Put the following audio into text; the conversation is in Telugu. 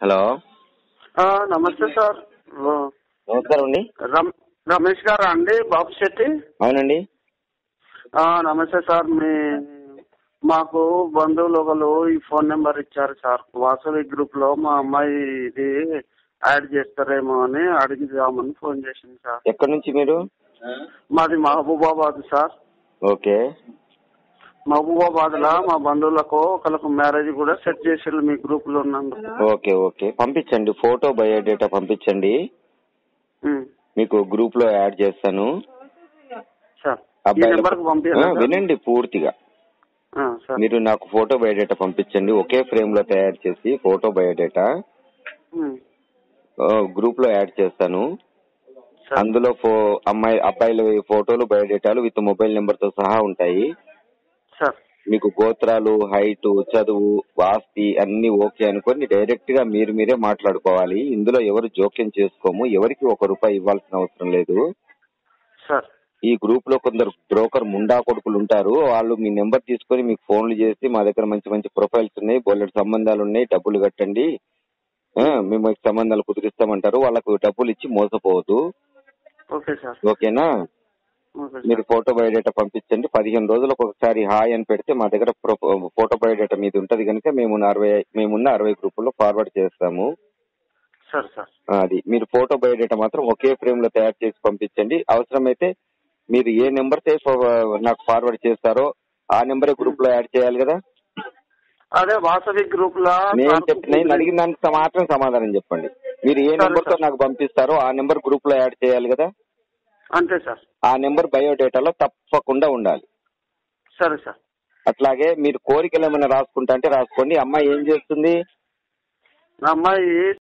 హలో ఆ, నమస్తే సార్ ఓ, నమస్కారం అండి రమ్- రమేష్ గారా అండి బాబు శెట్టి అవునండి ఆ, నమస్తే సార్ మీ మాకు బంధువులు ఒకరు ఈ ఫోన్ నెంబర్ ఇచ్చారు సార్ వాసవి గ్రూప్ లో మా అమ్మాయి ఇది యాడ్ చేస్తారేమో అని అడిగిదామని ఫోన్ చేసింది సార్ ఎక్కడి నుంచి మీరు మాది మహబూబాబాద్ సార్ ఓకే మహబూబాబాద్ లో మా బంధువులకు ఒకరికి మ్యారేజ్ కూడా సెట్ చేసారు మీ గ్రూప్ లో ఉన్నందుకు ఓకే ఓకే పంపించండి ఫోటో బయోడేటా పంపించండి ఉమ్, మీకు గ్రూప్ లో యాడ్ చేస్తాను సార్ ఈ అబ్బాయిలకు- నెంబర్ కు ఆ, పంపించాలి వినండి పూర్తిగా సార్ మీరు నాకు ఫోటో బయోడేటా పంపించండి ఒకే ఫ్రేమ్ లో తయారు చేసి ఫోటో బయోడేటా ఉమ్, గ్రూప్ లో యాడ్ చేస్తాను సార్ అందులో ఫో అమ్మాయి అబ్బాయిల ఫోటోలు బయోడేటాలు విత్ మొబైల్ నెంబర్ తో సహా ఉంటాయి సార్ మీకు గోత్రాలు హైట్ చదువు ఆస్తి అన్ని ఓకే అనుకొని డైరెక్ట్ గా మీరు మీరే మాట్లాడుకోవాలి ఇందులో ఎవరు జోక్యం చేసుకోము ఎవరికి ఒక రూపాయి ఇవ్వాల్సిన అవసరం లేదు సార్ ఈ గ్రూప్ లో కొందరు బ్రోకర్ ముండా కొడుకులు ఉంటారు వాళ్ళు మీ నెంబర్ తీసుకొని మీకు ఫోన్లు చేసి మా దగ్గర మంచి మంచి ప్రొఫైల్స్ ఉన్నాయి బోలెడు సంబంధాలు ఉన్నాయి డబ్బులు కట్టండి ఆ, మేము మీకు సంబంధాలు కుదిరిస్తామంటారు వాళ్ళకు డబ్బులు ఇచ్చి మోసపోవద్దు ఓకే సార్ ఓకేనా ఓకే మీరు సార్ ఫోటో బయోడేటా పంపించండి పదిహేను రోజులకు ఒకసారి హాయ్ అని పెడితే మా దగ్గర ప్రొ- ఫోటో బయోడేటా మీద ఉంటది కనుక మేము అరవై మేమున్న అరవై గ్రూపుల్లో ఫార్వర్డ్ చేస్తాము సార్ సార్ ఆ, అది మీరు ఫోటో బయోడేటా మాత్రం ఒకే ఫ్రేమ్ లో తయారు చేసి పంపించండి అవసరమైతే మీరు ఏ నెంబర్ తో ఫో- నాకు ఫార్వర్డ్ చేస్తారో ఆ నెంబరే గ్రూప్ లో యాడ్ చేయాలి కదా అదే వాసవి గ్రూప్ లా నేను చెప్ నేను అడిగిన దానికి మాత్రం సమాధానం చెప్పండి మీరు ఏ సరే, నెంబర్ తో సార్. నాకు పంపిస్తారో ఆ నెంబర్ గ్రూప్ లో యాడ్ చేయాలి కదా అంతే సార్ ఆ నెంబర్ బయోడేటాలో తప్పకుండా ఉండాలి సరే సార్ అట్లాగే మీరు కోరికలు ఏమైనా రాసుకుంటా అంటే రాసుకోండి అమ్మాయి ఏం చేస్తుంది నా అమ్మాయి